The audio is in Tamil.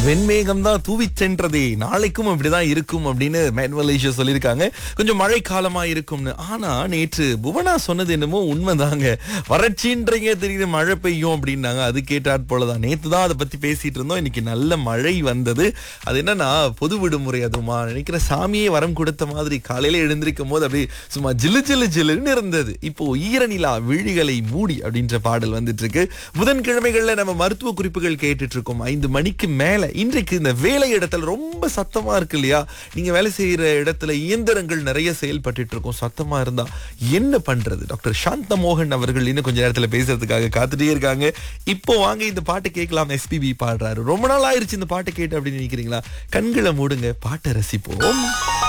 வெண்மேகம் தான் தூவி சென்றதே நாளைக்கும் அப்படிதான் இருக்கும் அப்படின்னு மேன்வலேஷியா சொல்லியிருக்காங்க கொஞ்சம் மழை காலமா இருக்கும்னு ஆனா நேற்று புவனா சொன்னது என்னமோ உண்மைதாங்க வறட்சின்றீங்க தெரியுது மழை பெய்யும் அப்படின்னாங்க அது கேட்டாற் போலதான் நேத்து தான் அதை பத்தி பேசிட்டு இருந்தோம் இன்னைக்கு நல்ல மழை வந்தது அது என்னன்னா பொது விடுமுறை அதுமா நினைக்கிற சாமியே வரம் கொடுத்த மாதிரி காலையில எழுந்திருக்கும் போது அப்படியே சும்மா ஜில்லு ஜில்லு ஜில்லுன்னு இருந்தது இப்போ ஈரநிலா விழிகளை மூடி அப்படின்ற பாடல் வந்துட்டு இருக்கு புதன்கிழமைகள்ல நம்ம மருத்துவ குறிப்புகள் கேட்டுட்டு இருக்கோம் ஐந்து மணிக்கு மேல இன்றைக்கு இந்த வேலை இடத்துல ரொம்ப சத்தமா இருக்கு இல்லையா நீங்க வேலை செய்யற இடத்துல இயந்திரங்கள் நிறைய செயல்பட்டு இருக்கும் சத்தமா இருந்தா என்ன பண்றது டாக்டர் சாந்த மோகன் அவர்கள் இன்னும் கொஞ்ச நேரத்துல பேசுறதுக்காக காத்துட்டே இருக்காங்க இப்போ வாங்க இந்த பாட்டு கேட்கலாம் எஸ்பிபி பாடுறாரு ரொம்ப நாள் ஆயிருச்சு இந்த பாட்டு கேட்டு அப்படின்னு நினைக்கிறீங்களா கண்களை மூடுங்க பாட்டை ரசிப்போம்